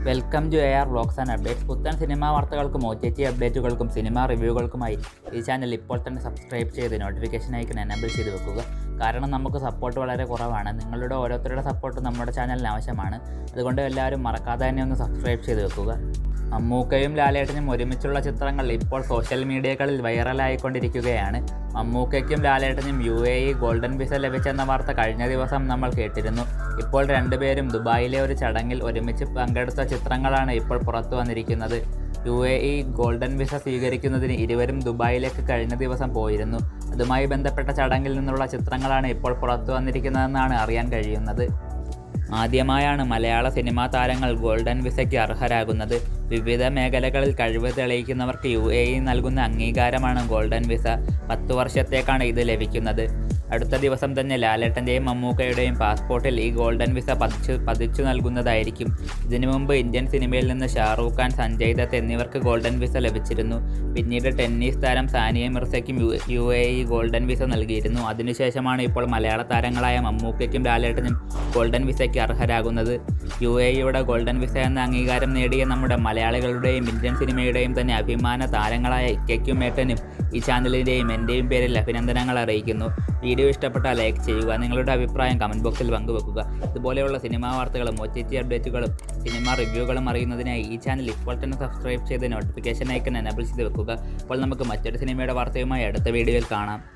welcome to A R vlogs and updates പുത്തൻ cinema വാർത്തകൾക്കും O T T അപ്ഡേറ്റുകൾക്കും cinema റിവ്യൂകൾക്കുമായി ഈ ചാനൽ ഇപ്പോൾ തന്നെ സബ്സ്ക്രൈബ് ചെയ്ത് നോട്ടിഫിക്കേഷൻ ഐക്കൺ എനേബിൾ ചെയ്ത് വെക്കുക കാരണം നമുക്ക് സപ്പോർട്ട് വളരെ കുറവാണ് നിങ്ങളുടെ ഓരോരുത്തരുടെ സപ്പോർട്ട് നമ്മുടെ ചാനലിന് ആവശ്യമാണ് അതുകൊണ്ട് എല്ലാവരും മറക്കാതെ തന്നെ ഒന്ന് സബ്സ്ക്രൈബ് ചെയ്ത് വെക്കുക മമ്മൂക്കയും ലാലേട്ടനും ഒരുമിച്ചുള്ള ചിത്രങ്ങൾ ഇപ്പോൾ സോഷ്യൽ മീഡിയകളിൽ വൈറലായിക്കൊണ്ടിരിക്കുകയാണ് മമ്മൂക്കയ്ക്കും ലാലേട്ടനും U A E golden visa ലഭിച്ചെന്ന വാർത്ത കഴിഞ്ഞ ദിവസം നമ്മൾ കേട്ടിരുന്നു ഇപ്പോൾ രണ്ടുപേരും ദുബായിലെ ഒരു ചടങ്ങിൽ ഒരുമിച്ച് പങ്കെടുത്ത ചിത്രങ്ങളാണ് ഇപ്പോൾ പുറത്തു വന്നിരിക്കുന്നത് U A E golden visa സ്വീകരിക്കുന്നതിന് ഇരുവരും ദുബായിലേക്ക് കഴിഞ്ഞ ദിവസം പോയിരുന്നു അതുമായി ബന്ധപ്പെട്ട ചടങ്ങിൽ നിന്നുള്ള ചിത്രങ്ങളാണ് ഇപ്പോൾ പുറത്തു വന്നിരിക്കുന്നതെന്നാണ് അറിയാൻ കഴിയുന്നത് ആദ്യമായാണ് മലയാള സിനിമാ താരങ്ങൾ ഗോൾഡൻ വിസയ്ക്ക് അർഹരാകുന്നത് വിവിധ മേഖലകളിൽ കഴിവ് തെളിയിക്കുന്നവർക്ക് യു എ ഇ നൽകുന്ന അംഗീകാരമാണ് ഗോൾഡൻ വിസ പത്തു വർഷത്തേക്കാണ് ഇത് ലഭിക്കുന്നത് അടുത്ത ദിവസം തന്നെ ലാലേട്ടൻ്റെയും മമ്മൂക്കയുടെയും പാസ്പോർട്ടിൽ ഈ ഗോൾഡൻ വിസ പതിച്ചു പതിച്ചു നൽകുന്നതായിരിക്കും ഇതിനു മുമ്പ് ഇന്ത്യൻ സിനിമയിൽ നിന്ന് ഷാറൂഖ് ഖാൻ സഞ്ജയ് ദത്ത് എന്നിവർക്ക് ഗോൾഡൻ വിസ ലഭിച്ചിരുന്നു പിന്നീട് ടെന്നീസ് താരം സാനിയ മിർസയ്ക്കും U U A E golden visa നൽകിയിരുന്നു അതിനുശേഷമാണ് ഇപ്പോൾ മലയാള താരങ്ങളായ മമ്മൂക്കയ്ക്കും ലാലേട്ടനും ഗോൾഡൻ വിസയ്ക്ക് അർഹരാകുന്നത് യു എ ഇയുടെ ഗോൾഡൻ വിസ എന്ന അംഗീകാരം നേടിയ നമ്മുടെ മലയാളികളുടെയും ഇന്ത്യൻ സിനിമയുടെയും തന്നെ അഭിമാന താരങ്ങളായ ഇക്കയ്ക്കും ഏട്ടനും ഈ ചാനലിൻ്റെയും എൻ്റെയും പേരിൽ അഭിനന്ദനങ്ങൾ അറിയിക്കുന്നു വീഡിയോ ഇഷ്ടപ്പെട്ടാൽ ലൈക്ക് ചെയ്യുക നിങ്ങളുടെ അഭിപ്രായം കമൻറ്റ് ബോക്സിൽ പങ്കുവെക്കുക ഇതുപോലെയുള്ള സിനിമാ വാർത്തകളും ഒ ടി ടി അപ്ഡേറ്റുകളും സിനിമ റിവ്യൂകളും അറിയുന്നതിനായി ഈ ചാനൽ ഇപ്പോൾ തന്നെ സബ്സ്ക്രൈബ് ചെയ്ത് നോട്ടിഫിക്കേഷൻ ഐക്കൺ എനബിൾ ചെയ്ത് വെക്കുക അപ്പോൾ നമുക്ക് മറ്റൊരു സിനിമയുടെ വാർത്തയുമായി അടുത്ത വീഡിയോയിൽ കാണാം